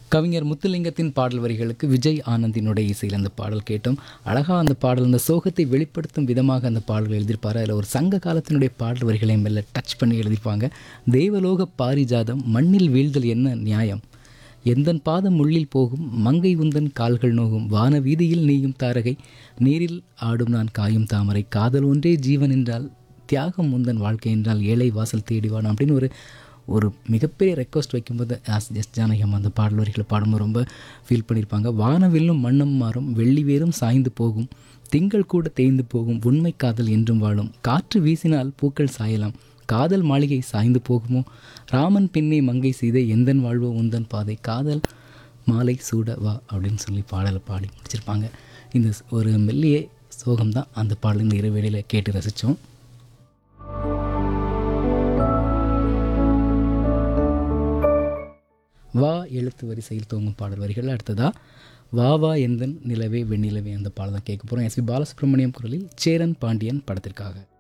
கவிஞர் முத்துலிங்கத்தின் பாடல் வரிகளுக்கு விஜய் ஆனந்தினுடைய இசையில் அந்த பாடல் கேட்டோம் அழகாக அந்த பாடல் அந்த சோகத்தை வெளிப்படுத்தும் விதமாக அந்த பாடல்கள் எழுதியிருப்பார் அதில் ஒரு சங்க காலத்தினுடைய பாடல் வரிகளை மெல்ல டச் பண்ணி எழுதியிருப்பாங்க தெய்வலோக பாரிஜாதம் மண்ணில் வீழ்தல் என்ன நியாயம் எந்தன் பாதம் முள்ளில் போகும் மங்கை உந்தன் கால்கள் நோகும் வான வீதியில் நீயும் தாரகை நீரில் ஆடும் நான் காயும் தாமரை காதல் ஒன்றே ஜீவன் என்றால் தியாகம் முந்தன் வாழ்க்கை என்றால் ஏழை வாசல் தேடிவான் அப்படின்னு ஒரு ஒரு மிகப்பெரிய ரெக்வஸ்ட் வைக்கும்போது ஆஸ் எஸ் ஜானகம் அந்த பாடல் வரிகளை பாடும்போது ரொம்ப ஃபீல் பண்ணியிருப்பாங்க வானவில்லும் மண்ணும் மாறும் வெள்ளி வேரும் சாய்ந்து போகும் திங்கள் கூட தேய்ந்து போகும் உண்மை காதல் என்றும் வாழும் காற்று வீசினால் பூக்கள் சாயலாம் காதல் மாளிகை சாய்ந்து போகுமோ ராமன் பின்னே மங்கை செய்த எந்தன் வாழ்வோ உந்தன் பாதை காதல் மாலை சூட வா அப்படின்னு சொல்லி பாடலை பாடி முடிச்சிருப்பாங்க இந்த ஸ்- ஒரு மெல்லிய சோகம்தான் அந்த பாடல் இந்த இரவேளையில் கேட்டு ரசித்தோம் வா எழுத்து வரிசையில் தூங்கும் பாடல் வரிகள் அடுத்ததா வா வா எந்தன் நிலவே வெண்ணிலவே அந்த பாடல் தான் கேட்க போகிறோம் எஸ்பி பாலசுப்ரமணியம் குரலில் சேரன் பாண்டியன் படத்திற்காக